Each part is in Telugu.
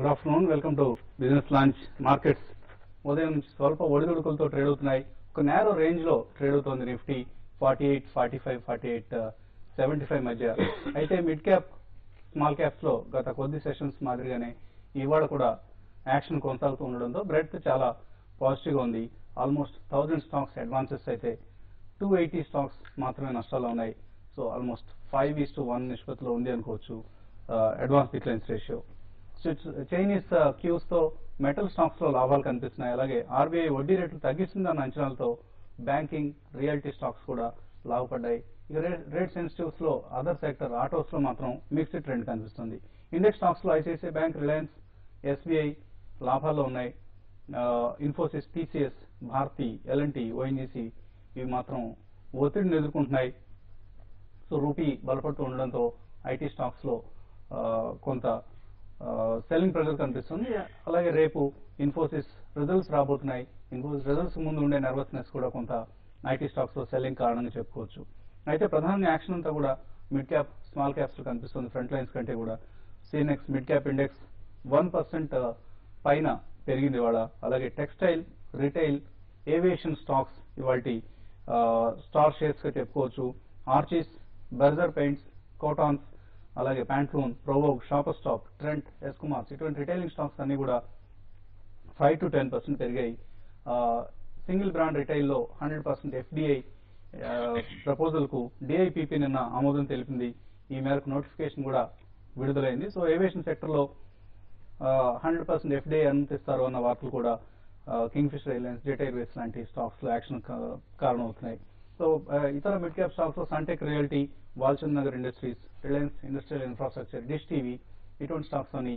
Good afternoon welcome to business launch markets ఉదయం నుంచి స్వల్ప ఒడిదుడుకులతో ట్రేడ్ అవుతున్నాయి ఒక నేరో రేంజ్ లో ట్రేడ్ అవుతోంది Nifty forty eight forty five forty eight seventy five మధ్య అయితే మిడ్ క్యాప్ స్మాల్ క్యాప్స్ లో గత కొద్ది సెషన్స్ మాదిరిగానే ఇవాళ కూడా యాక్షన్ కొనసాగుతూ ఉండడంతో బ్రెడ్ చాలా పాజిటివ్ గా ఉంది ఆల్మోస్ట్ థౌజండ్ స్టాక్స్ అడ్వాన్సెస్ అయితే టూ ఎయిటీ స్టాక్స్ మాత్రమే నష్టాల్లో ఉన్నాయి so almost five is to one నిష్పత్తిలో ఉంది అనుకోవచ్చు advance declines ratio Chinese cues తో మెటల్ స్టాక్స్ లో లాభాలు కనిపిస్తున్నాయి అలాగే ఆర్బీఐ వడ్డీ రేట్లు తగ్గిస్తుందన్న అంచనాలతో బ్యాంకింగ్ రియాలిటీ స్టాక్స్ కూడా లాభపడ్డాయి ఇక రేట్ సెన్సిటివ్స్ లో అదర్ సెక్టర్ ఆటోస్ లో మాత్రం మిక్స్డ్ ట్రెండ్ కనిపిస్తుంది ఇండెక్స్ స్టాక్స్ లో ఐసిఐసిఐ బ్యాంక్ రిలయన్స్ ఎస్బీఐ లాభాల్లో ఉన్నాయి Infosys TCS Bharti L and T ONGC ఇవి మాత్రం ఒత్తిడిని ఎదుర్కొంటున్నాయి సో రూపీ బలపడుతూ ఉండడంతో ఐటీ స్టాక్స్ లో ఆ, కొంత సెల్లింగ్ ప్రెజర్ కనిపిస్తుంది అలాగే రేపు ఇన్ఫోసిస్ రిజల్ట్స్ రాబోతున్నాయి ఇన్ఫోసిస్ రిజల్ట్స్ ముందు ఉండే నర్వస్నెస్ కూడా కొంత ఐటీ స్టాక్స్ లో సెల్లింగ్ కారణంగా చెప్పుకోవచ్చు అయితే ప్రధాన యాక్షన్ అంతా కూడా మిడ్ క్యాప్ స్మాల్ క్యాప్స్ లో కనిపిస్తుంది ఫ్రంట్ లైన్స్ కంటే కూడా CNX mid cap index one percent పైన పెరిగింది ఇవాళ అలాగే టెక్స్టైల్ రిటైల్ ఏవియేషన్ స్టాక్స్ ఇవాటి స్టార్ షేర్స్ గా చెప్పుకోవచ్చు ఆర్చిస్ బర్జర్ పెయింట్స్ కోటాన్స్ అలాగే Pantaloon Provogue shopper stop Trent S Kumars ఇటువంటి రిటైలింగ్ స్టాక్స్ అన్ని కూడా ఫైవ్ టు టెన్ పర్సెంట్ పెరిగాయి సింగిల్ బ్రాండ్ రిటైల్లో హండ్రెడ్ పర్సెంట్ ఎఫ్డిఐ ప్రపోజల్ కు డిఐపిపి నిన్న ఆమోదం తెలిపింది ఈ మేరకు నోటిఫికేషన్ కూడా విడుదలైంది సో ఏవియేషన్ సెక్టర్ లో హండ్రెడ్ పర్సెంట్ ఎఫ్డిఐ అనుమతిస్తారు అన్న వార్తలు కూడా Kingfisher Airlines Jet Airways లాంటి స్టాక్స్ లో యాక్షన్ కారణమవుతున్నాయి సో ఇతర మిడ్ క్యాప్ స్టాక్స్ లో Sunteck Reality Walchand Nagar Industries Reliance Industrial Infrastructure Dish TV ఇటువంటి స్టాక్స్ అని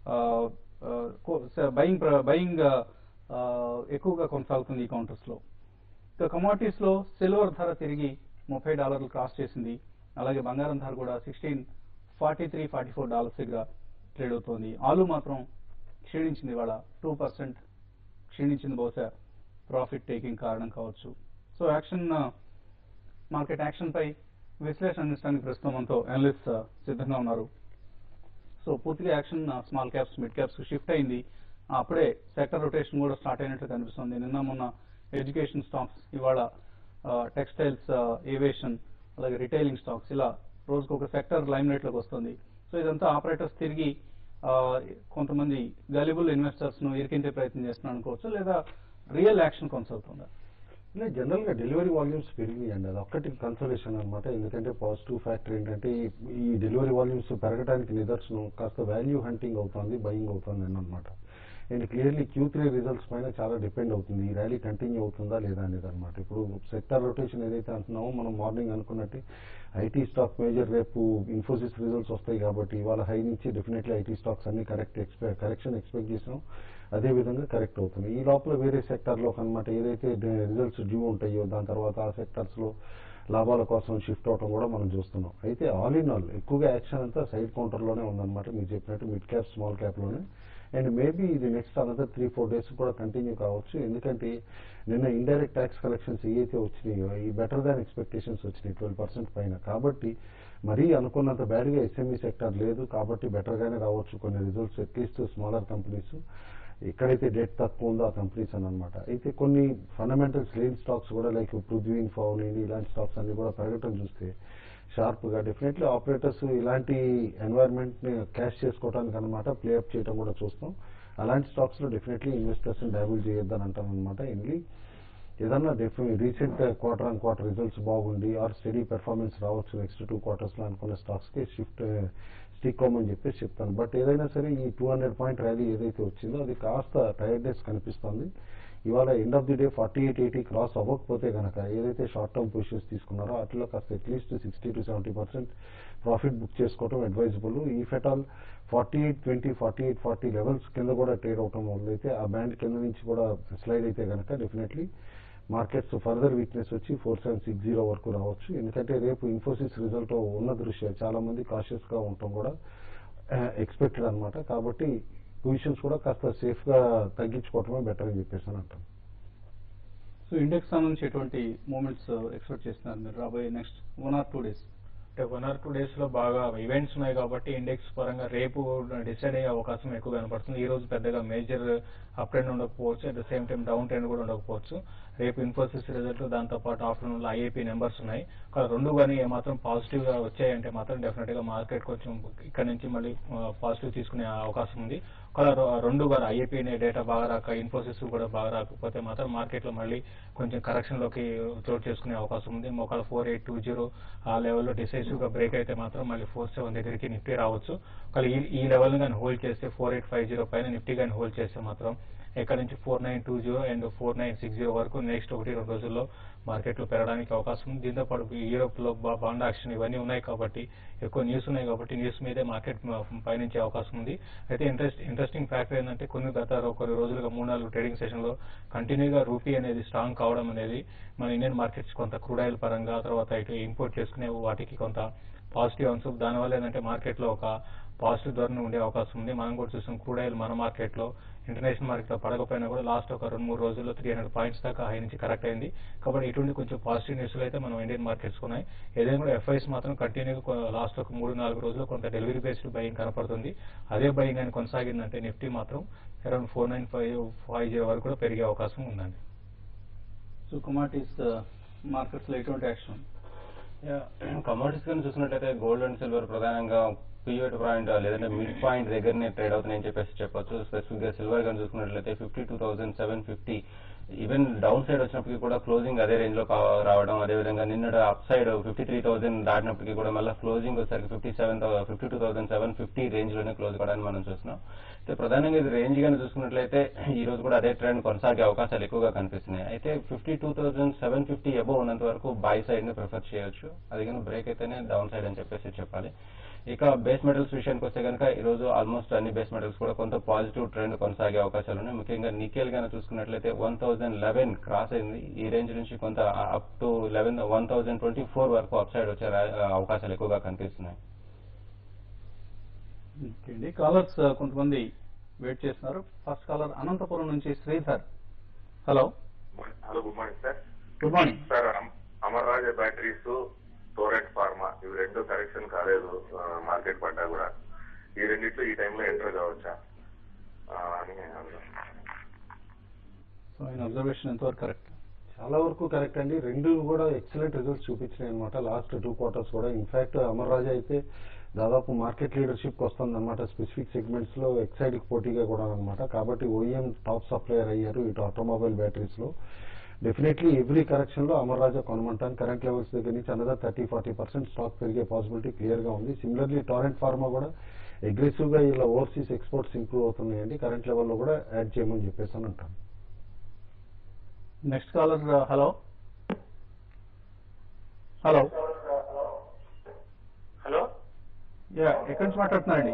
బయింగ్ బయింగ్ ఎక్కువగా కొనసాగుతుంది ఈ కౌంటర్స్ లో ఇక కమాడిటీస్ లో సిల్వర్ ధర తిరిగి ముప్పై డాలర్లు క్రాస్ చేసింది అలాగే బంగారం ధర కూడా sixteen forty three forty four dollars దగ్గర ట్రేడ్ అవుతోంది ఆలు మాత్రం క్షీణించింది ఇవాళ టూ పర్సెంట్ క్షీణించింది బహుశా ప్రాఫిట్ టేకింగ్ కారణం కావచ్చు సో యాక్షన్ మార్కెట్ యాక్షన్ పై విశ్లేషణ అందించడానికి ప్రస్తుతం మనతో అనలిస్ట్ సిద్ధంగా ఉన్నారు సో పూర్తిగా action small caps mid caps shift అయింది అప్పుడే సెక్టర్ రొటేషన్ కూడా స్టార్ట్ అయినట్లు కనిపిస్తుంది నిన్న మొన్న ఎడ్యుకేషన్ స్టాక్స్ ఇవాళ టెక్స్టైల్స్ ఏవియేషన్ అలాగే రిటైలింగ్ స్టాక్స్ ఇలా రోజుకు ఒక సెక్టర్ లైమ్ లైట్ లోకి వస్తుంది సో ఇదంతా ఆపరేటర్స్ తిరిగి ఆ, కొంతమంది గలిబుల్ ఇన్వెస్టర్స్ ను ఇరికించే ప్రయత్నం చేస్తున్నారు అనుకోవచ్చు లేదా రియల్ యాక్షన్ కొనసాగుతుందా ఇలా జనరల్ గా డెలివరీ వాల్యూమ్స్ పెరిగినాయండి అది ఒక్కటి కన్సలేషన్ అనమాట ఎందుకంటే పాజిటివ్ ఫ్యాక్టర్ ఏంటంటే ఈ- ఈ డెలివరీ వాల్యూమ్స్ పెరగడానికి నిదర్శనం కాస్త వాల్యూ హంటింగ్ అవుతుంది బయింగ్ అవుతుంది అని అనమాట and clearly Q three results పైన చాలా డిపెండ్ అవుతుంది ఈ ర్యాలీ కంటిన్యూ అవుతుందా లేదా అనేది అనమాట ఇప్పుడు సెక్టర్ రొటేషన్ ఏదైతే అంటున్నామో మనం మార్నింగ్ అనుకున్నట్టు ఐటీ స్టాక్ మేజర్ రేపు ఇన్ఫోసిస్ రిజల్ట్స్ వస్తాయి కాబట్టి ఇవాళ హై నుంచి డెఫినెట్లీ ఐటీ స్టాక్స్ అన్ని కరెక్ట్ ఎక్స్పె కరెక్షన్ ఎక్స్పెక్ట్ చేసాం అదే విధంగా కరెక్ట్ అవుతుంది ఈ లోపల వేరే సెక్టార్లో అనమాట ఏదైతే రిజల్ట్స్ డ్యూ ఉంటాయో దాని తర్వాత ఆ సెక్టార్స్ లో లాభాల కోసం షిఫ్ట్ అవడం కూడా మనం చూస్తున్నాం అయితే ఆల్ ఇన్ ఆల్ ఎక్కువగా యాక్షన్ అంతా సైడ్ కౌంటర్ లోనే ఉందన్నమాట మీరు చెప్పినట్టు మిడ్ క్యాప్ స్మాల్ క్యాప్ లోనే అండ్ మేబీ ఇది next another three four days కూడా కంటిన్యూ కావచ్చు ఎందుకంటే నిన్న ఇండైరెక్ట్ ట్యాక్స్ కలెక్షన్స్ ఏవైతే వచ్చినాయో ఈ బెటర్ దాన్ ఎక్స్పెక్టేషన్స్ వచ్చినాయి ట్వెల్వ్ పర్సెంట్ పైన కాబట్టి మరీ అనుకున్నంత బ్యాడ్గా ఎస్ఎంఈ సెక్టర్ లేదు కాబట్టి బెటర్ గానే రావచ్చు కొన్ని రిజల్ట్స్ అట్లీస్ట్ స్మాలర్ కంపెనీస్ ఎక్కడైతే డెట్ తక్కువ ఉందో ఆ కంపెనీస్ అని అనమాట అయితే కొన్ని ఫండమెంటల్స్ లేని స్టాక్స్ కూడా లైక్ పృథ్వీ ఫౌనిని ఇలాంటి స్టాక్స్ అన్ని కూడా పెరగటం చూస్తే షార్ప్ గా డెఫినెట్లీ ఆపరేటర్స్ ఇలాంటి ఎన్వైరన్మెంట్ ని క్యాష్ చేసుకోవడానికి అనమాట ప్లేఅప్ చేయడం కూడా చూస్తాం అలాంటి స్టాక్స్ లో డెఫినెట్లీ ఇన్వెస్టర్స్ డైబుల్ చేయొద్దని అంటాం అనమాట ఎన్లీ ఏదన్నా recent quarter on quarter results బాగుండి ఆర్ స్టడీ పెర్ఫార్మెన్స్ రావచ్చు నెక్స్ట్ టూ క్వార్టర్స్ లో అనుకున్న స్టాక్స్ కి షిఫ్ట్ స్టిక్ అవ్వమని చెప్పేసి చెప్తాను బట్ ఏదైనా సరే ఈ టూ హండ్రెడ్ పాయింట్ ర్యాలీ ఏదైతే వచ్చిందో అది కాస్త టైర్డ్నెస్ కనిపిస్తుంది ఇవాళ end of the day forty eight eighty cross అవ్వకపోతే కనుక ఏదైతే షార్ట్ టర్మ్ పొజిషన్స్ తీసుకున్నారో అట్లా కాస్త at least sixty to seventy percent profit book చేసుకోవడం అడ్వైజబుల్ ఈ ఫెటాల్ forty eight twenty forty eight forty levels కింద కూడా ట్రేడ్ అవటం వల్లైతే ఆ బ్యాండ్ కింద నుంచి కూడా స్లైడ్ అయితే కనుక డెఫినెట్లీ మార్కెట్స్ ఫర్దర్ వీక్నెస్ వచ్చి ఫోర్ సెవెన్ సిక్స్ జీరో వరకు రావచ్చు ఎందుకంటే రేపు ఇన్ఫోసిస్ రిజల్ట్ ఉన్న దృష్ట్యా చాలా మంది కాషియస్ గా ఉండటం కూడా ఎక్స్పెక్టెడ్ అన్నమాట కాబట్టి పొజిషన్స్ కూడా కాస్త సేఫ్ గా తగ్గించుకోవటమే బెటర్ అని చెప్పేసి అని అంటాం సో ఇండెక్స్ సంబంధించి ఎటువంటి మూమెంట్స్ ఎక్స్పెక్ట్ చేస్తున్నారు మీరు రాబోయే next one or two days అంటే వన్ ఆర్ టూ డేస్ లో బాగా ఈవెంట్స్ ఉన్నాయి కాబట్టి ఇండెక్స్ పరంగా రేపు డిసైడ్ అయ్యే అవకాశం ఎక్కువ కనపడుతుంది ఈ రోజు పెద్దగా మేజర్ అప్ ట్రెండ్ ఉండకపోవచ్చు at the same time down trend కూడా ఉండకపోవచ్చు రేపు ఇన్ఫోసిస్ రిజల్ట్ దాంతో పాటు ఆఫ్టర్నూన్ లో ఐఐపి నెంబర్స్ ఉన్నాయి ఒక రెండు కానీ ఏమాత్రం పాజిటివ్ గా వచ్చాయంటే మాత్రం డెఫినెట్ గా మార్కెట్ కొంచెం ఇక్కడ నుంచి మళ్ళీ పాజిటివ్ తీసుకునే అవకాశం ఉంది ఒక రెండు గారు ఐఐపి డేటా బాగా రాక ఇన్ఫోసిస్ కూడా బాగా రాకపోతే మాత్రం మార్కెట్ లో మళ్ళీ కొంచెం కరెక్షన్ లోకి చోటు చేసుకునే అవకాశం ఉంది ఒకవేళ ఫోర్ ఎయిట్ టూ జీరో ఆ లెవెల్లో డిసైసివ్ గా బ్రేక్ అయితే మాత్రం మళ్ళీ ఫోర్ సెవెన్ దగ్గరికి నిఫ్టీ రావచ్చు ఒకవేళ ఈ ఈ లెవెల్ కానీ హోల్డ్ చేస్తే ఫోర్ ఎయిట్ ఫైవ్ జీరో పైన నిఫ్టీ కానీ హోల్డ్ చేస్తే మాత్రం ఎక్కడ నుంచి four nine two zero and four nine six zero వరకు నెక్స్ట్ ఒకటి రెండు రోజుల్లో మార్కెట్లో పెరగడానికి అవకాశం ఉంది దీంతో పాటు యూరోప్ లో బా- బాండ్ యాక్షన్ ఇవన్నీ ఉన్నాయి కాబట్టి ఎక్కువ న్యూస్ ఉన్నాయి కాబట్టి న్యూస్ మీదే మార్కెట్ మ- పయనించే అవకాశం ఉంది అయితే ఇంట్రెస్ట్ ఇంట్రెస్టింగ్ ఫ్యాక్టర్ ఏంటంటే కొన్ని గత రో- కొన్ని రోజులుగా మూడు నాలుగు ట్రేడింగ్ సెషన్ లో కంటిన్యూగా రూపీ అనేది స్ట్రాంగ్ కావడం అనేది మన ఇండియన్ మార్కెట్స్ కొంత క్రూడ్ ఆయిల్ పరంగా తర్వాత ఇటు ఇంపోర్ట్ చేసుకునే వాటికి కొంత పాజిటివ్ అంశం దానివల్ల ఏంటంటే మార్కెట్ లో ఒక పాజిటివ్ ధోరణి ఉండే అవకాశం ఉంది మనం కూడా చూసాం క్రూడ్ ఆయిల్ మన మార్కెట్ లో ఇంటర్నేషనల్ మార్కెట్ లో పడకపోయినా కూడా లాస్ట్ ఒక రెండు మూడు రోజుల్లో త్రీ హండ్రెడ్ పాయింట్స్ దాకా హై నుంచి కరెక్ట్ అయింది కాబట్టి ఇటువంటి కొంచెం పాజిటివ్ న్యూస్ అయితే మనం ఇండియన్ మార్కెట్స్ ఉన్నాయి ఏదైనా కూడా ఎఫ్ఐస్ మాత్రం కంటిన్యూగా లాస్ట్ ఒక మూడు నాలుగు రోజుల్లో కొంత డెలివరీ బేస్డ్ బయింగ్ కనపడుతుంది అదే బయింగ్ అని కొనసాగిందంటే నిఫ్టీ మాత్రం around four nine five five zero వరకు కూడా పెరిగే అవకాశం ఉందండి సో కమాటీస్ మార్కెట్స్ లో ఎటువంటి యాక్షన్ కమోడిటీస్ కానీ చూసినట్లయితే గోల్డ్ అండ్ సిల్వర్ ప్రధానంగా పీరియడ్ పాయింట్ లేదంటే మిడ్ పాయింట్ దగ్గరనే ట్రేడ్ అవుతున్నాయని చెప్పేసి చెప్పొచ్చు స్పెసిఫిక్ గా సిల్వర్ కానీ చూసుకున్నట్లయితే fifty two thousand seven fifty even down side వచ్చినప్పటికీ కూడా క్లోజింగ్ అదే రేంజ్ లో కా- రావడం అదేవిధంగా నిన్న up side fifty three thousand దాటినప్పటికీ కూడా మళ్ళీ క్లోజింగ్ వచ్చేసరికి fifty seven fifty two thousand seven fifty range లోనే క్లోజ్ కావడానికి మనం చూస్తున్నాం అయితే ప్రధానంగా ఇది రేంజ్ గానే చూసుకున్నట్లయితే ఈ రోజు కూడా అదే ట్రెండ్ కొనసాగే అవకాశాలు ఎక్కువగా కనిపిస్తున్నాయి అయితే fifty two thousand seven fifty above ఉన్నంత వరకు బై సైడ్ ని ప్రిఫర్ చేయొచ్చు అది కానీ బ్రేక్ అయితేనే డౌన్ సైడ్ అని చెప్పేసి చెప్పాలి ఇక బేస్ మెటల్స్ విషయానికి వస్తే కనుక ఈ రోజు ఆల్మోస్ట్ అన్ని బేస్ మెటల్స్ కూడా కొంత పాజిటివ్ ట్రెండ్ కొనసాగే అవకాశాలు ఉన్నాయి ముఖ్యంగా నికెల్ గానే చూసుకున్నట్లయితే వన్ థౌసండ్ లెవెన్ క్రాస్ అయింది ఈ రేంజ్ నుంచి కొంత up to eleven one thousand twenty four వరకు అప్ సైడ్ వచ్చే రా- అవకాశాలు ఎక్కువగా కనిపిస్తున్నాయి ఓకే అండి కాలర్స్ కొంతమంది వెయిట్ చేస్తున్నారు ఫస్ట్ కాలర్ అనంతపురం నుంచి Sridhar hello hello good morning sir good morning sir అమ- Amar Raja batteries Torrent Pharma ఇవి రెండు కరెక్షన్ కాలేదు ఆ, మార్కెట్ పడ్డా కూడా ఈ రెండిట్లో ఈ టైంలో ఎంటర్ కావచ్చా ఆ, అని అడుగుతున్నాను. సో ఆయన అబ్జర్వేషన్ ఎంతవరకు కరెక్ట్ చాలా వరకు కరెక్ట్ అండి రెండు కూడా ఎక్సలెంట్ రిజల్ట్స్ చూపించినాయి అనమాట లాస్ట్ టూ క్వార్టర్స్ కూడా ఇన్ఫాక్ట్ అమర్ రాజా అయితే దాదాపు మార్కెట్ లీడర్షిప్ వస్తుంది అనమాట స్పెసిఫిక్ సెగ్మెంట్స్ లో ఎక్సైడ్ పోటీగా కూడా అనమాట కాబట్టి ఓఈఎం టాప్ సప్లయర్ అయ్యారు ఇటు ఆటోమొబైల్ బ్యాటరీస్ లో డెఫినెట్లీ ఎవ్రీ కరెక్షన్ లో అమర్ రాజా కొనమంటాను కరెంట్ లెవెల్స్ దగ్గర నుంచి another thirty forty percent stock పెరిగే పాసిబిలిటీ క్లియర్ గా ఉంది సిమిలర్లీ టారెంట్ ఫార్మా కూడా అగ్రెసివ్ గా ఇలా ఓవర్సీస్ ఎక్స్పోర్ట్స్ ఇంప్రూవ్ అవుతున్నాయండి కరెంట్ లెవెల్లో కూడా యాడ్ చేయమని చెప్పేసి అని అంటాను next caller hello hello hello yeah ఎక్కడి నుంచి మాట్లాడుతున్నారండి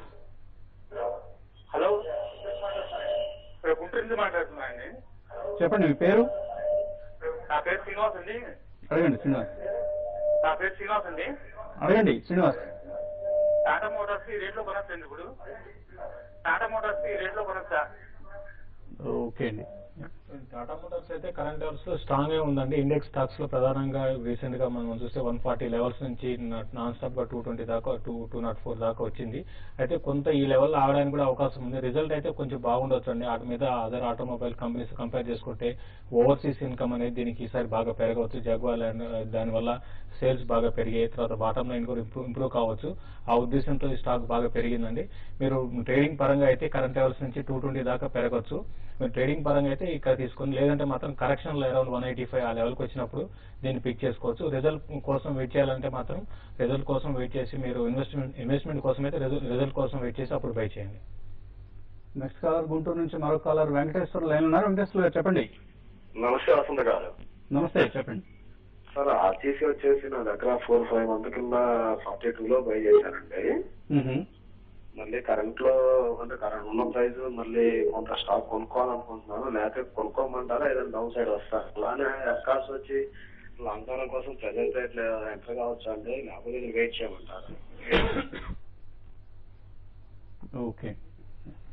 హలో ఇక్కడ గుంటూరు నుంచి మాట్లాడుతున్నానండి చెప్పండి మీ పేరు నా పేరు శ్రీనివాస్ అండి అడగండి శ్రీనివాస్ నా పేరు శ్రీనివాస్ అండి అడగండి శ్రీనివాస్ టాటా మోటార్స్ ఈ రేట్లో కొనొచ్చండి ఇప్పుడు టాటా మోటార్స్ ఈ రేట్లో కొనొచ్చా ఓకే అండి టాటా మోటార్స్ అయితే కరెంట్ లెవెల్స్ లో స్ట్రాంగ్ గా ఉందండి ఇండెక్స్ స్టాక్స్ లో ప్రధానంగా రీసెంట్ గా మనం చూస్తే వన్ ఫార్టీ లెవెల్స్ నుంచి నాన్ స్టాప్ గా టూ ట్వంటీ దాకా టూ టూ నాట్ ఫోర్ దాకా వచ్చింది అయితే కొంత ఈ లెవెల్ ఆగడానికి కూడా అవకాశం ఉంది రిజల్ట్ అయితే కొంచెం బాగుండొచ్చు అండి వాటి మీద అదర్ ఆటోమొబైల్ కంపెనీస్ కంపేర్ చేసుకుంటే ఓవర్సీస్ ఇన్కమ్ అనేది దీనికి ఈసారి బాగా పెరగవచ్చు జగ్వాల్ అండ్ దానివల్ల సేల్స్ బాగా పెరిగాయి తర్వాత బాటమ్ లైన్ కూడా ఇంప్రూవ్ ఇంప్రూవ్ కావచ్చు ఆ ఉద్దేశంతో ఈ స్టాక్ బాగా పెరిగిందండి మీరు ట్రేడింగ్ పరంగా అయితే కరెంట్ లెవెల్స్ నుంచి టూ ట్వంటీ దాకా పెరగచ్చు మీరు ట్రేడింగ్ పరంగా అయితే ఇక్కడ తీసుకొని లేదంటే మాత్రం కరెక్షన్ లో అరౌండ్ వన్ ఎయిటీ ఫైవ్ ఆ లెవెల్కి వచ్చినప్పుడు దీన్ని పిక్ చేసుకోవచ్చు రిజల్ట్ కోసం వెయిట్ చేయాలంటే మాత్రం రిజల్ట్ కోసం వెయిట్ చేసి మీరు ఇన్వెస్ట్మెంట్ ఇన్వెస్ట్మెంట్ కోసం అయితే రిజల్ట్ కోసం వెయిట్ చేసి అప్పుడు బై చేయండి నెక్స్ట్ కాలర్ గుంటూరు నుంచి మరో కాలర్ వెంకటేశ్వర లైన్ ఉన్నారు వెంకటేశ్వర గారు చెప్పండి నమస్తే వసంత గారు నమస్తే చెప్పండి సార్ ఆర్టీసీ వచ్చేసి నా దగ్గర ఫోర్ ఫైవ్ మంత్ కింద ఫార్టీ టూ లో బై చేశానండి మ్హూ. మళ్ళీ కరెంట్ లో అంటే కరెంట్ ఉన్న ప్రైస్ మళ్ళీ కొంత స్టాక్ కొనుక్కోవాలనుకుంటున్నాను లేకపోతే కొనుక్కోమంటారా ఏదైనా డౌన్ సైడ్ వస్తా అలానే ఎఫ్కాస్ వచ్చి లాంగ్ టర్మ్ కోసం ప్రెసెంట్ రేట్ ఎంటర్ కావచ్చు అండి లేకపోతే ఇది వెయిట్ చేయమంటారు ఓకే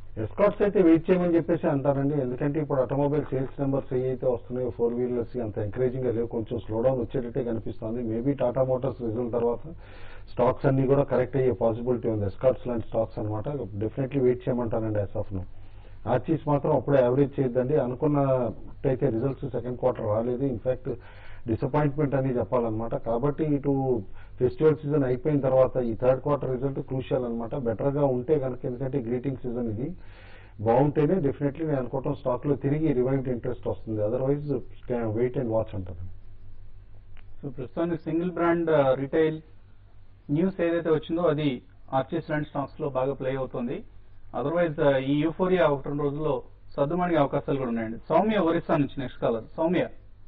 ఎస్కాట్స్ అయితే వెయిట్ చేయమని చెప్పేసి అంటారండి ఎందుకంటే ఇప్పుడు ఆటోమొబైల్ సేల్స్ నెంబర్స్ ఏవైతే వస్తున్నాయో ఫోర్ వీలర్స్ అంత ఎంకరేజింగ్ గా లేవు కొంచెం స్లో డౌన్ వచ్చేటట్టే కనిపిస్తుంది మేబీ టాటా మోటార్స్ రిజల్ట్ తర్వాత స్టాక్స్ అన్ని కూడా కరెక్ట్ అయ్యే పాసిబిలిటీ ఉంది ఎస్కాట్స్ లాంటి స్టాక్స్ అనమాట డెఫినెట్లీ వెయిట్ చేయమంటానండి యాజ్ ఆఫ్ నో ఆర్చీస్ మాత్రం అప్పుడే యావరేజ్ చేయొద్దండి అనుకున్నట్టయితే రిజల్ట్స్ సెకండ్ క్వార్టర్ రాలేదు ఇన్ఫాక్ట్ డిసప్పాయింట్మెంట్ అని చెప్పాలన్నమాట కాబట్టి ఇటు ఫెస్టివల్ సీజన్ అయిపోయిన తర్వాత ఈ థర్డ్ క్వార్టర్ రిజల్ట్ క్రూషియల్ అనమాట బెటర్ గా ఉంటే కనుక ఎందుకంటే గ్రీటింగ్ సీజన్ ఇది బాగుంటేనే డెఫినెట్లీ నేను అనుకోవటం స్టాక్ లో తిరిగి రివైవ్డ్ ఇంట్రెస్ట్ వస్తుంది అదర్వైజ్ వెయిట్ అండ్ వాచ్ అంటారు సో ప్రస్తుతానికి సింగిల్ బ్రాండ్ రిటైల్ న్యూస్ ఏదైతే వచ్చిందో అది ఆర్చిస్ లాంటి స్టాక్స్ లో బాగా ప్లే అవుతుంది అదర్వైజ్ ఈ యూఫోరియా ఒకటి రెండు రోజుల్లో సర్దుమణిగే అవకాశాలు కూడా ఉన్నాయండి సౌమ్య ఒరిస్సా నుంచి next caller Soumya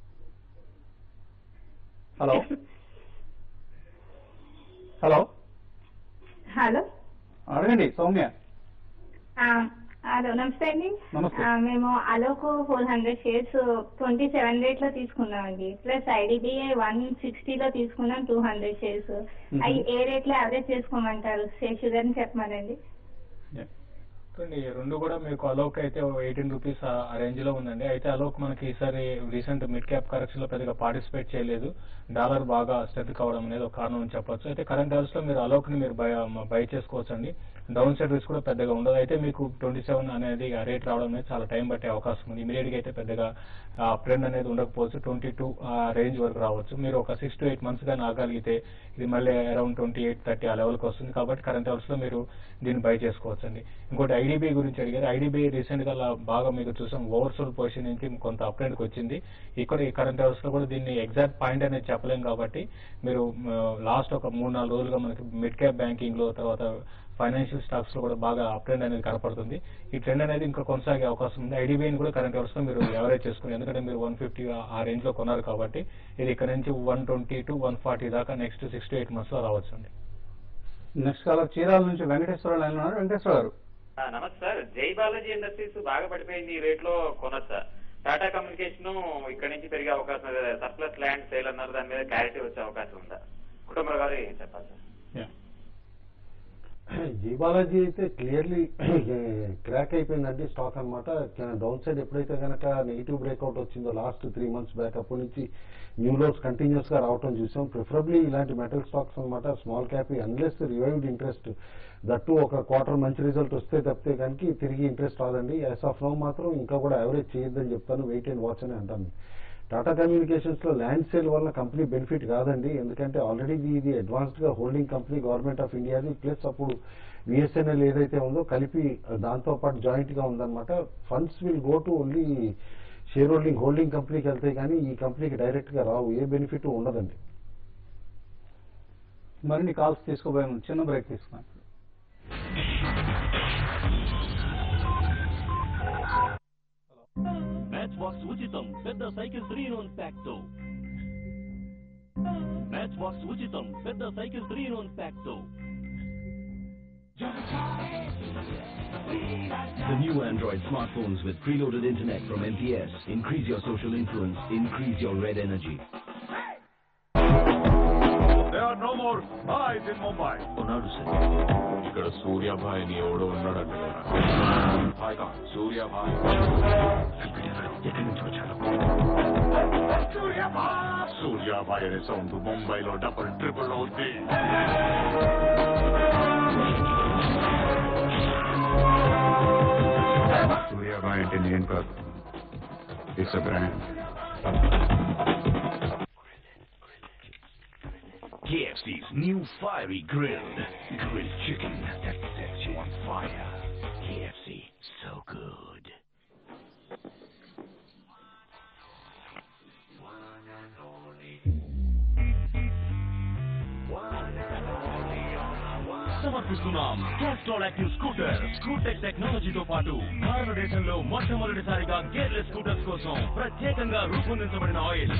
hello hello hello అడగండి సౌమ్య ఆ, హలో నమస్తే అండి నమస్తే. ఆ, మేము అలోకు four hundred shares twenty seven rate లో తీసుకున్నామండి ప్లస్ ఐడిబిఐ వన్ సిక్స్టీలో తీసుకున్నాం టూ హండ్రెడ్ షేర్స్ అవి ఏ రేట్ లో యావరేజ్ చేసుకోమంటారు షేర్ షుగర్ అని చెప్పమనండి చూడండి ఈ రెండు కూడా మీకు అలోక్ అయితే ఎయిటీన్ రూపీస్ ఆ రేంజ్ లో ఉందండి అయితే అలోక్ మనకి ఈసారి రీసెంట్ మిడ్ క్యాప్ కరెక్షన్ లో పెద్దగా పార్టిసిపేట్ చేయలేదు డాలర్ బాగా స్ట్రెంత్ కావడం అనేది ఒక కారణం అని చెప్పొచ్చు అయితే కరెంట్ అవర్స్ లో మీరు అలోక్ ని మీరు బై బై చేసుకోవచ్చండి డౌన్ సైడ్ రిస్క్ కూడా పెద్దగా ఉండదు అయితే మీకు ట్వంటీ సెవెన్ అనేది ఆ రేట్ రావడం అనేది చాలా టైం పట్టే అవకాశం ఉంది ఇమీడియట్ గా అయితే పెద్దగా అప్ ట్రెండ్ అనేది ఉండకపోవచ్చు ట్వంటీ టూ ఆ రేంజ్ వరకు రావచ్చు మీరు ఒక సిక్స్ టు ఎయిట్ మంత్స్ గానీ ఆగలిగితే ఇది మళ్ళీ అరౌండ్ ట్వంటీ ఎయిట్ థర్టీ ఆ లెవెల్కి వస్తుంది కాబట్టి కరెంట్ అవర్స్ లో మీరు దీన్ని బై చేసుకోవచ్చు అండి ఇంకోటి ఐడిబి గురించి అడిగారు ఐడిబి రీసెంట్ గా అలా బాగా మీకు చూసాం ఓవర్సోల్ పొజిషన్ నుంచి కొంత అప్ ట్రెండ్ కి వచ్చింది ఇక్కడ ఈ కరెంట్ అవర్స్ లో కూడా దీన్ని ఎగ్జాక్ట్ పాయింట్ అనేది చెప్పలేం కాబట్టి మీరు లాస్ట్ ఒక మూడు నాలుగు రోజులుగా మనకి మిడ్ క్యాప్ బ్యాంకింగ్ లో తర్వాత ఫైనాన్షియల్ స్టాక్స్ లో కూడా బాగా అప్ ట్రెండ్ అనేది కనపడుతుంది ఈ ట్రెండ్ అనేది ఇంకా కొనసాగే అవకాశం ఉంది ఐడిబిఐని కూడా కరెంట్ అవర్స్ లో మీరు ఎవరేజ్ చేసుకుని ఎందుకంటే మీరు వన్ ఫిఫ్టీ ఆ రేంజ్ లో కొన్నారు కాబట్టి ఇది ఇక్కడ నుంచి one twenty to one forty దాకా next six to eight months లో రావచ్చు అండి నెక్స్ట్ కాలర్ చీరాల నుంచి వెంకటేశ్వర లైన్ ఉన్నారు వెంకటేశ్వర గారు ఆ, నమస్తే సార్ జై బాలాజీ ఇండస్ట్రీస్ బాగా పడిపోయింది ఈ రేట్ లో కొనొచ్చా టాటా కమ్యూనికేషన్ ఇక్కడ నుంచి పెరిగే అవకాశం ఉంది సర్ప్లస్ ల్యాండ్ సేల్ అన్నారు దాని మీద క్లారిటీ వచ్చే అవకాశం ఉందా కుటుంబ గారు ఏం చెప్పాలి సార్ జీ బాలాజీ అయితే క్లియర్లీ క్రాక్ అయిపోయిందండి స్టాక్ అనమాట డౌన్ సైడ్ ఎప్పుడైతే కనుక నెగిటివ్ బ్రేక్అవుట్ వచ్చిందో లాస్ట్ త్రీ మంత్స్ బ్యాక్ అప్పటి నుంచి న్యూ లోస్ కంటిన్యూస్ గా రావటం చూసాం ప్రిఫరబ్లీ ఇలాంటి మెటల్ స్టాక్స్ అనమాట small cap unless revived interest that ఒక క్వార్టర్ మంచి రిజల్ట్ వస్తే తప్పితే కనుక తిరిగి ఇంట్రెస్ట్ రాదండి యాజ్ ఆఫ్ నో మాత్రం ఇంకా కూడా యావరేజ్ చేయొద్దని చెప్తాను వెయిట్ అండ్ వాచ్ అని అంటాను టాటా కమ్యూనికేషన్స్ లో ల్యాండ్ సేల్ వల్ల కంపెనీ బెనిఫిట్ కాదండి ఎందుకంటే ఆల్రెడీ ఇది అడ్వాన్స్డ్ గా హోల్డింగ్ కంపెనీ గవర్నమెంట్ ఆఫ్ ఇండియాది ప్లస్ అప్పుడు విఎస్ఎన్ఎల్ ఏదైతే ఉందో కలిపి దాంతో పాటు జాయింట్ గా ఉందన్నమాట funds will go to only share holding holding కంపెనీకి వెళ్తాయి కానీ ఈ కంపెనీకి డైరెక్ట్ గా రావు ఏ బెనిఫిట్ ఉండదండి మరిన్ని కాల్స్ తీసుకోబోయే ముందు చిన్న బ్రేక్ తీసుకున్నాం మ్యాచ్ బాక్స్ ఉచితం పెద్ద cycle three in one pack తో మ్యాచ్ బాక్స్ ఉచితం పెద్ద cycle three in one pack తో The new Android smartphones with preloaded internet from MPS. Increase your social influence, increase your red energy. There are no more eyes in Mumbai. ఉన్నాడు సార్ ఇక్కడ సూర్యాభాయ్ అని ఎవడో ఉన్నాడంట హాయ్ కా సూర్యాభాయ్ ఎక్కడి నుంచి వచ్చాడు సూర్యాభాయ్ సూర్యాభాయ్ అనే సౌండ్ ముంబైలో డబుల్ ట్రిపుల్ అవుద్ది సూర్యాభాయ్ అంటే నేను కాదు it's a brand KFC's new fiery grilled grilled chicken that sets you on fire. KFC, so good. సమర్పిస్తున్నాం క్యాస్ట్రాల్ యాక్టివ్ స్కూటర్ స్కూటెక్ టెక్నాలజీతో పాటు భారతదేశంలో మొట్టమొదటిసారిగా గేర్లెస్ స్కూటర్స్ కోసం ప్రత్యేకంగా రూపొందించబడిన oil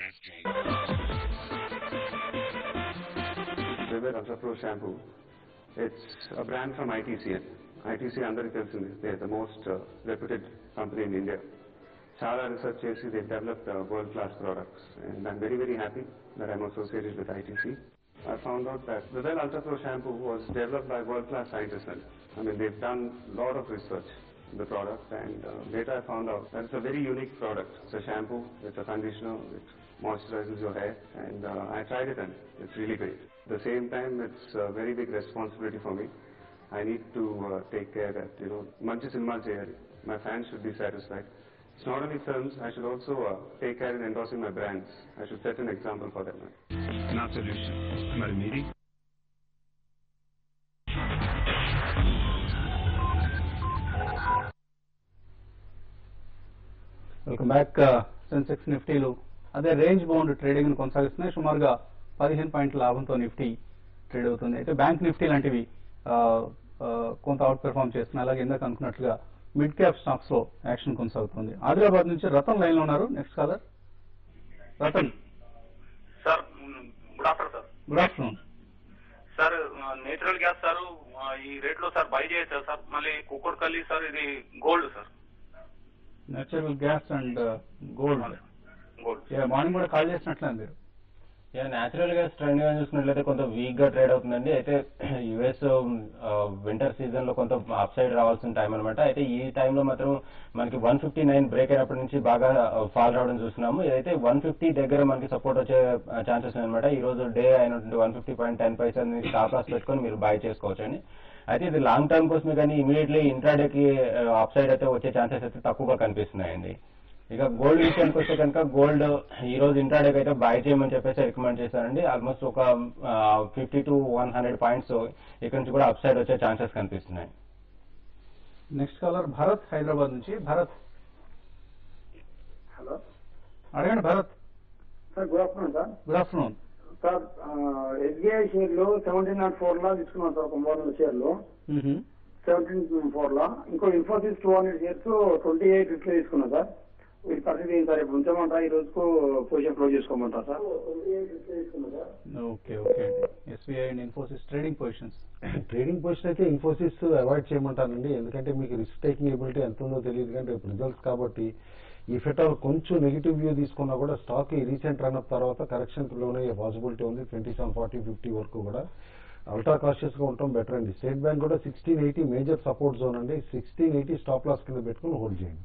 Weber Ultrapro shampoo. It's a brand from ITCN. ITC అందరికీ తెలిసింది they the most reputed company in India చాలా రీసెర్చ్ చేసి they developed world class products and I'm very very happy that I'm associated with ITC I found out that the Well Ultra Pro shampoo was developed by world-class scientists. and, I mean, they've done a lot of research in the product and uh, later I found out that it's a very unique product. It's a shampoo, it's a conditioner, it moisturizes your hair and uh, I tried it and it's really great. At the same time, it's a very big responsibility for me. I need to uh, take care that, you know, మంచి సినిమాలు చేయాలి My fans should be satisfied. It's not only films, I should also uh, take care in endorsing my brands. I should set an example for them. నా సొల్యూషన్ మరి మీది వెల్కమ్ బ్యాక్ సెన్సెక్స్ నిఫ్టీలు అదే రేంజ్ బౌండ్ ట్రేడింగ్ కొనసాగిస్తున్నాయి సుమారుగా పదిహేను పాయింట్ల లాభంతో నిఫ్టీ ట్రేడ్ అవుతుంది అయితే బ్యాంక్ నిఫ్టీ లాంటివి ఆ, ఆ, కొంత అవుట్ పెర్ఫామ్ చేస్తున్నాయి అలాగే ఇందాక అనుకున్నట్లుగా మిడ్ క్యాప్ స్టాక్స్ లో యాక్షన్ కొనసాగుతుంది ఆదిలాబాద్ నుంచి రతన్ లైన్ లో ఉన్నారు next caller Ratan sir good after sir good afternoon sir natural gas sir ఈ రేట్ లో సార్ బై చేయొచ్చా సార్ మళ్ళీ కుక్కడకల్లి సార్ ఇది gold sir natural gas and gold gold morning కూడా కాల్ చేసినట్లే మీరు యా న్యాచురల్ గా ట్రెండ్ గా చూసుకున్నట్లయితే కొంత వీక్ గా ట్రేడ్ అవుతుందండి అయితే యుఎస్ వింటర్ సీజన్ లో కొంత అప్ సైడ్ రావాల్సిన టైం అనమాట అయితే ఈ టైంలో మాత్రం మనకి వన్ ఫిఫ్టీ నైన్ బ్రేక్ అయినప్పటి నుంచి బాగా ఫాల్ రావడం చూస్తున్నాము ఇదైతే వన్ ఫిఫ్టీ దగ్గర మనకి సపోర్ట్ వచ్చే ఛాన్సెస్ అనమాట ఈ రోజు డే అయినటువంటి వన్ ఫిఫ్టీ పాయింట్ టెన్ పైసా స్టాప్ లాస్ పెట్టుకొని మీరు బై చేసుకోవచ్చు అండి అయితే ఇది లాంగ్ టర్మ్ కోసమే కానీ ఇమీడియట్లీ ఇంట్రాడేకి అప్ సైడ్ అయితే వచ్చే ఛాన్సెస్ అయితే తక్కువగా కనిపిస్తున్నాయండి ఇక గోల్డ్ విషయానికి వస్తే కనుక గోల్డ్ ఈ రోజు ఇంట్రాడేకి అయితే బై చేయమని చెప్పేసి రికమెండ్ చేశారండి ఆల్మోస్ట్ ఒక fifty to one hundred points ఇక్కడ నుంచి కూడా అప్ సైడ్ వచ్చే ఛాన్సెస్ కనిపిస్తున్నాయి నెక్స్ట్ కాలర్ భరత్ హైదరాబాద్ నుంచి భరత్ హలో అడగండి Bharat sir good afternoon sir good afternoon sir SBI షేర్లు సెవెంటీన్ నాట్ ఫోర్ లా తీసుకున్నాం సార్ ఒక మూడు వందల షేర్లు సెవెంటీన్ ఫోర్ లా ఇంకో Infosys two hundred shares twenty eight ఇట్లా తీసుకున్నాం సార్ వీటి పరిస్థితి ఏంటి సార్ ఇప్పుడు ఉంచమంటారా ఈ రోజుకు పొజిషన్ క్లోజ్ చేసుకోమంటారా సార్ ట్వంటీ ఎయిట్ ఇట్లా తీసుకున్నాం సార్ ఓకే ఓకే అండి SBI and Infosys trading positions trading position అయితే ఇన్ఫోసిస్ అవాయిడ్ చేయమంటానండి ఎందుకంటే మీకు రిస్క్ టేకింగ్ ఎబిలిటీ ఎంత ఉందో తెలియదు కానీ రేపు రిజల్ట్స్ కాబట్టి ఈ ఫెటాల్ కొంచెం నెగిటివ్ వ్యూ తీసుకున్నా కూడా స్టాక్ ఈ రీసెంట్ రన్ అప్ తర్వాత కరెక్షన్ లోనే పాసిబిలిటీ ఉంది ట్వంటీ సెవెన్ ఫార్టీ ఫిఫ్టీ వరకు కూడా అల్ట్రా కాషియస్ గా ఉండటం బెటర్ అండి స్టేట్ బ్యాంక్ కూడా sixteen eighty major support zone అండి సిక్స్టీన్ ఎయిటీ స్టాప్ లాస్ కింద పెట్టుకుని హోల్డ్ చేయండి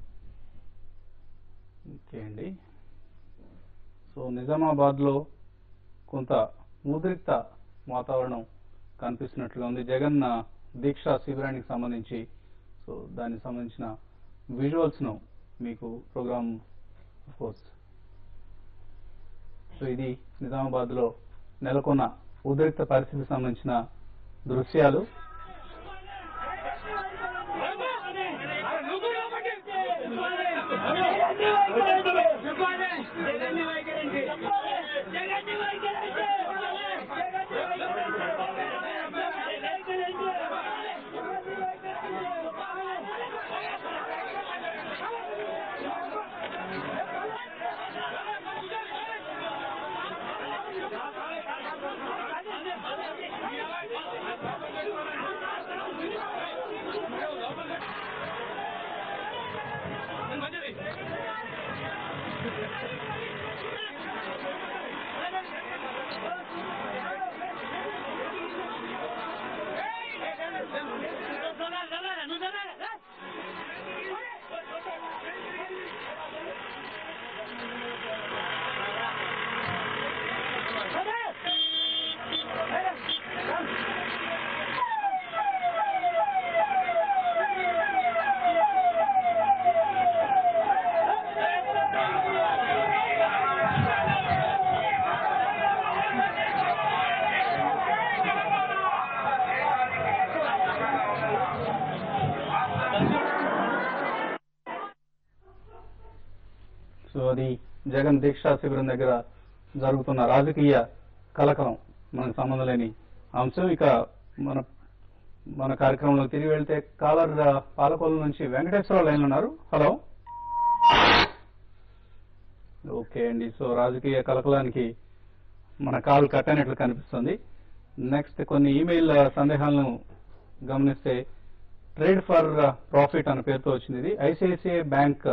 ఓకే అండి సో నిజామాబాద్ లో కొంత ఉద్రిక్త వాతావరణం కనిపిస్తున్నట్లుగా ఉంది జగన్ ఆ, దీక్ష శిబిరానికి సంబంధించి సో దానికి సంబంధించిన విజువల్స్ ను మీకు ప్రోగ్రామ్ కోర్స్ సో ఇది నిజామాబాద్ లో నెలకొన్న ఉద్రిక్త పరిస్థితికి సంబంధించిన దృశ్యాలు సో అది జగన్ దీక్షా శిబిరం దగ్గర జరుగుతున్న రాజకీయ కలకలం మనకు సంబంధం లేని అంశం ఇక మన మన కార్యక్రమంలో తిరిగి వెళ్తే కాలర్ ఆ, పాలకొల్లు నుంచి వెంకటేశ్వరరావు లైన్ ఉన్నారు హలో ఓకే అండి సో రాజకీయ కలకలానికి మన కాల్ కట్ అయినట్లు కనిపిస్తుంది నెక్స్ట్ కొన్ని ఈమెయిల్ సందేహాలను గమనిస్తే ట్రేడ్ ఫర్ ప్రాఫిట్ అనే పేరుతో వచ్చింది ఇది ఐసిఐసిఐ బ్యాంక్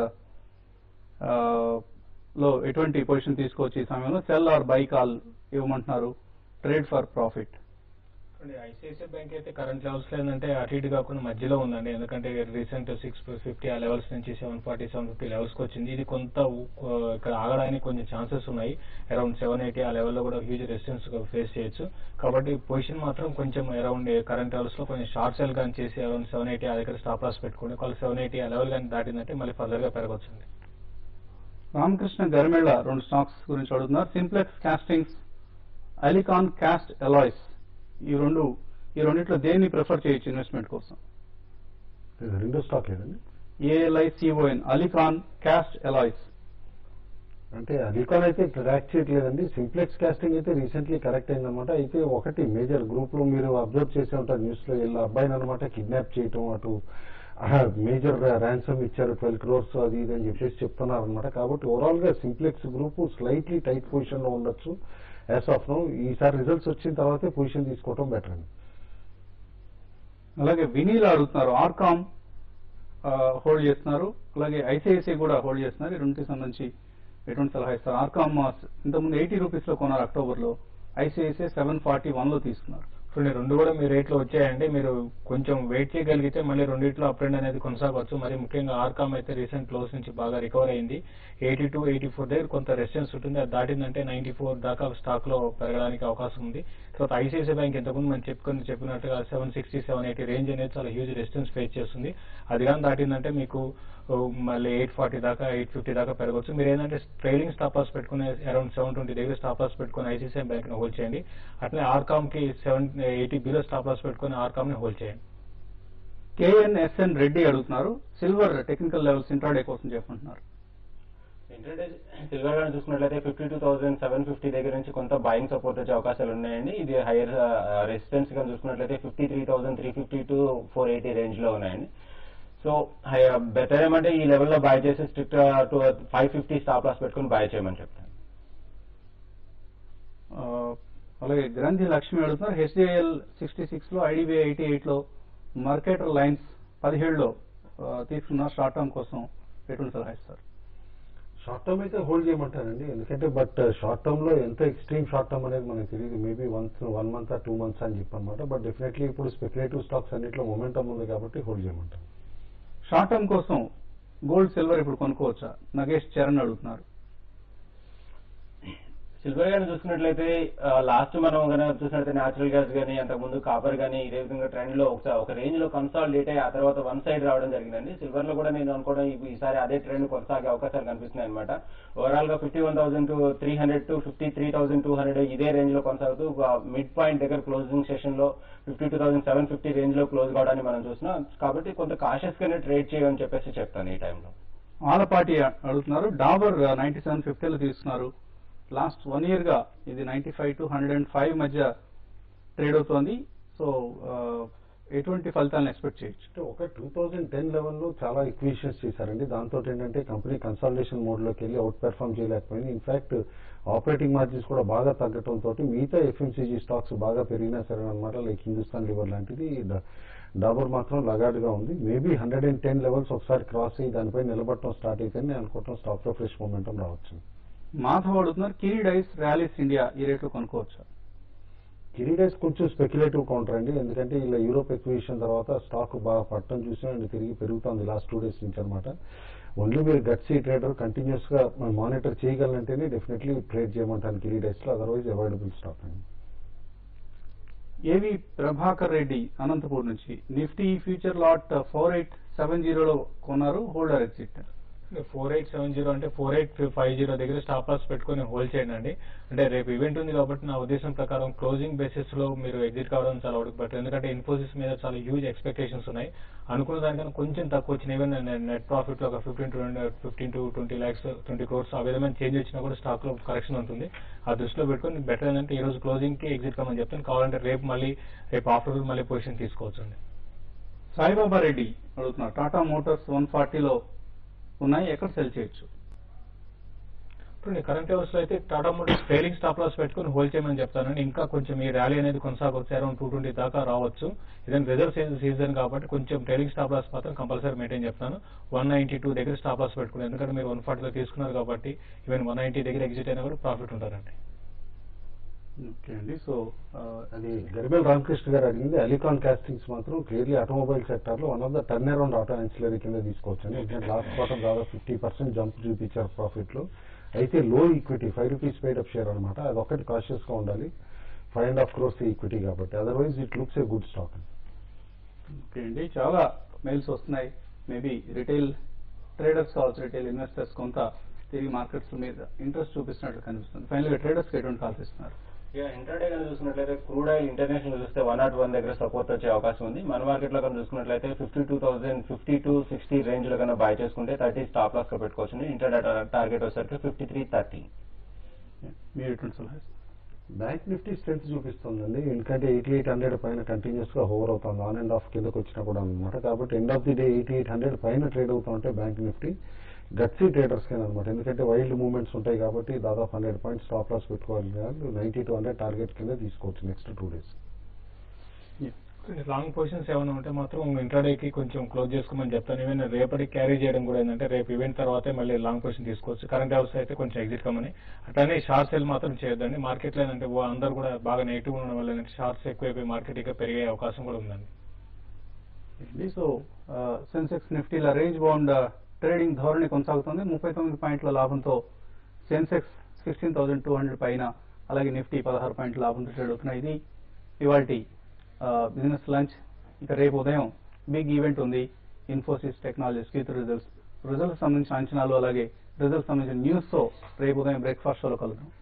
ఆ, లో ఎటువంటి పొజిషన్ తీసుకోవచ్చు ఈ సమయంలో సెల్ ఆర్ బై కాల్ ఇవ్వమంటున్నారు trade for profit ICICI Bank అయితే కరెంట్ లెవెల్స్ లో ఏంటంటే అటు ఇటు కాకుండా మధ్యలో ఉందండి ఎందుకంటే రీసెంట్ సిక్స్ ఫిఫ్టీ ఆ లెవెల్స్ నుంచి seven forty seven fifty levels కి వచ్చింది ఇది కొంత ఊ- ఇక్కడ ఆగడానికి కొంచెం ఛాన్సెస్ ఉన్నాయి అరౌండ్ సెవెన్ ఎయిటీ ఆ లెవెల్లో కూడా హ్యూజ్ రెసిస్టెన్స్ ఫేస్ చేయొచ్చు కాబట్టి పొజిషన్ మాత్రం కొంచెం అరౌండ్ కరెంట్ లెవెల్స్ లో కొంచెం షార్ట్ సెల్ కానీ చేసి అరౌండ్ సెవెన్ ఎయిటీ ఆ దగ్గర స్టాప్ లాస్ పెట్టుకోండి ఒకవేళ సెవెన్ ఎయిటీ ఆ లెవెల్ కానీ దాటిందంటే మళ్ళీ ఫర్దర్ గా పెరగొచ్చండి రామకృష్ణ గరిమెళ్ళ రెండు స్టాక్స్ గురించి అడుగుతున్నారు Simplex Castings Alicon cast alloys ఈ రెండు ఈ రెండిట్లో దేన్ని ప్రిఫర్ చేయొచ్చు ఇన్వెస్ట్మెంట్ కోసం ఇది రెండో స్టాక్ లేదండి ఏఎల్ఐసిఓఎన్ అలికాన్ కాస్ట్ ఎలాయిస్ అంటే అలికాన్ అయితే ట్రాక్ చేయట్లేదండి సింప్లెక్స్ కాస్టింగ్ అయితే రీసెంట్లీ కరెక్ట్ అయిందనమాట అయితే ఒకటి మేజర్ గ్రూప్ లో మీరు అబ్జర్వ్ చేసే ఉంటారు న్యూస్ లో వీళ్ళ అబ్బాయిని అనమాట కిడ్నాప్ చేయటం అటు మేజర్ ర్యాన్సమ్ ఇచ్చారు ట్వెల్వ్ క్రోర్స్ అది ఇది అని చెప్పేసి చెప్తున్నారు అనమాట కాబట్టి ఓవరాల్ గా Simplex group slightly tight position లో ఉండొచ్చు యాజ్ ఆఫ్ నో ఈసారి రిజల్ట్స్ వచ్చిన తర్వాతే పొజిషన్ తీసుకోవడం బెటర్ అండి అలాగే వినీల్ అడుగుతున్నారు ఆర్కామ్ హోల్డ్ చేస్తున్నారు అలాగే ఐసిఐసిఐ కూడా హోల్డ్ చేస్తున్నారు ఈ రెండింటికి సంబంధించి ఎటువంటి సలహా ఇస్తారు ఆర్కామ్ ఇంతకుముందు ఎయిటీ రూపీస్ లో కొన్నారు అక్టోబర్ లో ఐసిఐసిఐ సెవెన్ ఫార్టీ వన్ లో తీసుకున్నారు ఇప్పుడు ఈ రెండు కూడా మీ రేట్లో వచ్చాయండి మీరు కొంచెం వెయిట్ చేయగలిగితే మళ్ళీ రెండిట్లో అప్ ట్రెండ్ అనేది కొనసాగవచ్చు మరి ముఖ్యంగా ఆర్కామ్ అయితే రీసెంట్ క్లోజ్ నుంచి బాగా రికవర్ అయింది ఎయిటీ టూ ఎయిటీ ఫోర్ దగ్గర కొంత రెసిస్టెన్స్ ఉంటుంది అది దాటిందంటే నైన్టీ ఫోర్ దాకా స్టాక్ లో పెరగడానికి అవకాశం ఉంది తర్వాత ఐసిఐసిఐ బ్యాంక్ ఇంతకుముందు మనం చెప్పుకొని చెప్పినట్టుగా seven sixty seven eighty range అనేది చాలా హ్యూజ్ రెసిస్టెన్స్ ఫేస్ చేస్తుంది అది కానీ దాటిందంటే మీకు ఓ, మళ్ళీ ఎయిట్ ఫార్టీ దాకా ఎయిట్ ఫిఫ్టీ దాకా పెరగవచ్చు మీరు ఏంటంటే ట్రైలింగ్ స్టాప్ లాస్ పెట్టుకుని అరౌండ్ సెవెన్ ట్వంటీ దగ్గర స్టాప్ లాస్ పెట్టుకుని ఐసీసీఐ బ్యాంక్ ని హోల్డ్ చేయండి అట్లనే ఆర్కామ్ కి seven eighty below stop loss పెట్టుకుని ఆర్కామ్ ని హోల్డ్ చేయండి కేఎన్ఎస్ఎన్ రెడ్డి అడుగుతున్నారు సిల్వర్ టెక్నికల్ లెవెల్స్ ఇంట్రాడే కోసం చెప్పంటున్నారు ఏంటంటే సిల్వర్ గాని చూసుకున్నట్లయితే fifty two thousand seven fifty దగ్గర నుంచి కొంత బయింగ్ సపోర్ట్ వచ్చే అవకాశాలు ఉన్నాయండి ఇది హైయర్ రెసిస్టెన్స్ గా చూసుకున్నట్లయితే fifty three thousand three fifty to four eighty range లో ఉన్నాయండి సో బెటర్ ఏమంటే ఈ లెవెల్లో బై చేసి strict two five fifty stop loss పెట్టుకుని బై చేయమని చెప్తాను ఆ, అలాగే గ్రంథి లక్ష్మి అడుగుతున్నారు హెచ్డిఐఎల్ సిక్స్టీ సిక్స్ లో ఐడిబిఐ ఎయిటీ ఎయిట్ లో మార్కెటర్ లైన్స్ పదిహేడులో ఆ, తీసుకున్న షార్ట్ టర్మ్ కోసం ఎటువంటి సలహా ఇస్తారు షార్ట్ టర్మ్ అయితే హోల్డ్ చేయమంటారండి ఎందుకంటే బట్ షార్ట్ టర్మ్ లో ఎంత ఎక్స్ట్రీమ్ షార్ట్ టర్మ్ అనేది మనకు తెలియదు maybe once one month two months అని చెప్పనమాట బట్ డెఫినెట్లీ ఇప్పుడు స్పెక్యులేటివ్ స్టాక్స్ అన్నింటిలో మొమెంటం ఉంది కాబట్టి హోల్డ్ చేయమంటారు షార్ట్ టర్మ్ కోసం గోల్డ్ సిల్వర్ ఇప్పుడు కొనుక్కోవచ్చా నగేష్ చరణ్ అడుగుతున్నారు సిల్వర్ గాని చూసుకున్నట్లయితే లాస్ట్ మనం కనుక చూసినట్లయితే న్యాచురల్ గ్యాస్ కానీ అంతకుముందు కాపర్ కానీ ఇదే విధంగా ట్రెండ్ లో ఒకసారి ఒక రేంజ్ లో కన్సాలిడేట్ అయ్యి ఆ తర్వాత వన్ సైడ్ రావడం జరిగిందండి సిల్వర్ లో కూడా నేను అనుకోవడం ఈ- ఈసారి అదే ట్రెండ్ కొనసాగే అవకాశాలు కనిపిస్తున్నాయి అనమాట ఓవరాల్ గా fifty one thousand two three hundred to fifty three thousand two hundred ఇదే రేంజ్ లో కొనసాగుతూ మిడ్ పాయింట్ దగ్గర క్లోజింగ్ సెషన్ లో fifty two thousand seven fifty range లో క్లోజ్ కావడాన్ని మనం చూస్తున్నాం కాబట్టి కొంత కాషియస్ గానే ట్రేడ్ చేయమని చెప్పేసి చెప్తాను ఈ టైంలో ఆలపాటి అడుగుతున్నారు డాబర్ నైన్టీ సెవెన్ ఫిఫ్టీలో తీసుకున్నారు లాస్ట్ వన్ ఇయర్ గా ఇది ninety five to hundred and five మధ్య ట్రేడ్ అవుతోంది సో ఆ, ఎటువంటి ఫలితాలను ఎక్స్పెక్ట్ చేయొచ్చు అంటే ఒక టూ థౌజండ్ టెన్ లెవెల్లో చాలా ఎక్విషన్స్ చేశారండి దాంతో ఏంటంటే కంపెనీ కన్సాలిడేషన్ మోడ్ లోకి వెళ్ళి అవుట్ పెర్ఫామ్ చేయలేకపోయింది ఇన్ఫాక్ట్ ఆపరేటింగ్ మార్జిన్స్ కూడా బాగా తగ్గటం తోటి మిగతా ఎఫ్ఎంసీజీ స్టాక్స్ బాగా పెరిగినా సరే అనమాట లైక్ హిందుస్థాన్ లివర్ లాంటిది డ- డాబర్ మాత్రం లగాడుగా ఉంది maybe hundred and ten levels ఒకసారి క్రాస్ అయ్యి దానిపై నిలబడటం స్టార్ట్ అయితే నేను అనుకుంటాం స్టాక్ లో ఫ్రెష్ మూమెంటం రావచ్చు మాధవ్ అడుగుతున్నారు కిరీడైస్ ర్యాలీస్ ఇండియా ఈ రేట్లో కొనుక్కోవచ్చా కిరీడైస్ కొంచెం స్పెక్యులేటివ్ కౌంటర్ అండి ఎందుకంటే ఇలా యూరోప్ ఎక్విజిషన్ తర్వాత స్టాక్ బాగా పట్టడం చూసాం అండ్ తిరిగి పెరుగుతుంది లాస్ట్ టూ డేస్ నుంచి అనమాట ఓన్లీ మీరు గట్సీ ట్రేడర్ కంటిన్యూస్ గా మానిటర్ చేయగలంటేనే డెఫినెట్లీ ట్రేడ్ చేయమంటాను కిరీడైస్ లో అదర్వైజ్ అవైలబుల్ స్టాక్ అండి ఏవి ప్రభాకర్ రెడ్డి అనంతపూర్ నుంచి Nifty future lot four eight seven జీరోలో కొన్నారు holder exit four eight seven zero అంటే ఫోర్ ఎయిట్ ఫైవ్ జీరో దగ్గర స్టాప్ లాస్ పెట్టుకొని హోల్డ్ చేయండి అండి అంటే రేపు ఈవెంట్ ఉంది కాబట్టి నా ఉద్దేశం ప్రకారం క్లోజింగ్ బేసిస్ లో మీరు ఎగ్జిట్ కావడం చాలా ఉడకబట్టు ఎందుకంటే ఇన్ఫోసిస్ మీద చాలా హ్యూజ్ ఎక్స్పెక్టేషన్స్ ఉన్నాయి అనుకున్న దానికన్నా కొంచెం తక్కువ వచ్చిన ఈవెన్ నెట్ ప్రాఫిట్ లో ఒక fifteen to fifteen to twenty lakhs twenty crores ఆ విధమైన చేంజ్ వచ్చినా కూడా స్టాక్ లో కరెక్షన్ ఉంటుంది ఆ దృష్టిలో పెట్టుకొని బెటర్ ఏంటంటే ఈ రోజు క్లోజింగ్ కి ఎగ్జిట్ కమని చెప్తాను కావాలంటే రేపు మళ్ళీ రేపు ఆఫ్టర్ మళ్ళీ పొజిషన్ తీసుకోవచ్చు అండి సాయిబాబా రెడ్డి అడుగుతున్నారు టాటా మోటార్స్ వన్ ఫార్టీలో ఉన్నాయి ఎక్కడ సెల్ చేయొచ్చు ఇప్పుడు కరెంట్ లెవెల్స్ లో అయితే Tata Motors trailing stop loss పెట్టుకుని హోల్డ్ చేయమని చెప్తానండి ఇంకా కొంచెం ఈ ర్యాలీ అనేది కొనసాగవచ్చు అరౌండ్ టూ ట్వంటీ దాకా రావచ్చు ఇదని రిజర్వ్ సీజన్ కాబట్టి కొంచెం ట్రైలింగ్ స్టాప్ లాస్ మాత్రం కంపల్సరీ మెయింటైన్ చెప్తాను వన్ నైన్టీ టూ దగ్గర స్టాప్ లాస్ పెట్టుకుని ఎందుకంటే మీరు వన్ ఫార్టీలో తీసుకున్నారు కాబట్టి ఈవెన్ వన్ నైన్టీ దగ్గర ఎగ్జిట్ అయినా కూడా ప్రాఫిట్ ఉంటారండి ఓకే అండి సో అది గరిబెల్ రామకృష్ణ గారు అడిగింది అలికాన్ కాస్టింగ్స్ మాత్రం క్లియర్లీ ఆటోమొబైల్ సెక్టర్ లో one of the turn around auto ancillary కింద తీసుకోవచ్చు అండి ఎందుకంటే లాస్ట్ క్వార్టర్ దాదాపు ఫిఫ్టీ పర్సెంట్ జంప్ చూపించారు ప్రాఫిట్ లో అయితే లో equity five rupees paid up share అనమాట అది ఒక్కటి కాషియస్ గా ఉండాలి five and half crores equity కాబట్టి otherwise it looks a good stock okay అండి చాలా మెయిల్స్ వస్తున్నాయి మేబీ రిటైల్ ట్రేడర్స్ కావచ్చు రిటైల్ ఇన్వెస్టర్స్ కొంత తిరిగి మార్కెట్స్ మీద ఇంట్రెస్ట్ చూపిస్తున్నట్టు కనిపిస్తుంది ఫైనల్ గా ట్రేడర్స్ కి ఎటువంటి కాల్స్ ఇస్తున్నారు ఇక ఇంటర్డే కనుక చూసుకున్నట్లయితే క్రూడ్ ఆయిల్ ఇంటర్నేషనల్ చూస్తే వన్ నాట్ వన్ దగ్గర సపోర్ట్ వచ్చే అవకాశం ఉంది మన మార్కెట్ లో కనుక చూసుకున్నట్లయితే fifty two thousand fifty two sixty range లో కనుక బై చేసుకుంటే థర్టీ స్టాప్ లాస్ గా పెట్టుకోవచ్చు ఇంటర్ టార్గెట్ వచ్చేసరికి ఫిఫ్టీ త్రీ థర్టీ మీరు ఎటువంటి సలహా బ్యాంక్ నిఫ్టీ స్ట్రెంత్ చూపిస్తుందండి ఎందుకంటే ఎయిటీ ఎయిట్ హండ్రెడ్ పైన కంటిన్యూస్ గా హోవర్ అవుతుంది ఆన్ అండ్ ఆఫ్ కిందకు వచ్చినా కూడా అనమాట కాబట్టి end of the day eighty eight hundred పైన ట్రేడ్ అవుతా ఉంటే బ్యాంక్ నిఫ్టీ గట్సీ ట్రేడర్స్ కి అనమాట ఎందుకంటే వైల్డ్ మూవ్మెంట్స్ ఉంటాయి కాబట్టి దాదాపు హండ్రెడ్ పాయింట్స్ స్టాప్ లాస్ పెట్టుకోవాలి నైన్టీ టు హండ్రెడ్ టార్గెట్ కింద తీసుకోవచ్చు next two days long positions ఏమైనా ఉంటే మాత్రం ఇంట్రాడేకి కొంచెం క్లోజ్ చేసుకోమని చెప్తాను ఈవెన్ రేపటికి క్యారీ చేయడం కూడా ఏంటంటే రేపు ఈవెంట్ తర్వాతే మళ్ళీ లాంగ్ పొజిషన్ తీసుకోవచ్చు కరెంట్ అవర్స్ అయితే కొంచెం ఎగ్జిట్ కమ్మని అట్లానే షార్ట్ సేల్ మాత్రం చేయొద్దండి మార్కెట్ లో ఏంటంటే ఓ అందరూ కూడా బాగా నెగిటివ్ ఉండడం వల్ల ఏంటంటే షార్ట్స్ ఎక్కువైపోయి మార్కెట్ ఇంకా పెరిగే అవకాశం కూడా ఉందండి అండి సో సెన్సెక్స్ నిఫ్టీల రేంజ్ బౌండ్ ట్రేడింగ్ ధోరణి కొనసాగుతుంది ముప్పై తొమ్మిది పాయింట్ల లాభంతో Sensex sixteen thousand two hundred పైన అలాగే నిఫ్టీ పదహారు పాయింట్ల లాభంతో ట్రేడ్ అవుతున్నాయి ఇది ఇవాళ బిజినెస్ లంచ్ ఇక రేపు ఉదయం బిగ్ ఈవెంట్ ఉంది ఇన్ఫోసిస్ టెక్నాలజీస్ కీత్ రిజల్ట్స్ రిజల్ట్స్ సంబంధించిన అంచనాలు అలాగే రిజల్ట్స్ సంబంధించిన న్యూస్ తో రేపు ఉదయం బ్రేక్ఫాస్ట్ షోలో కలుద్దాం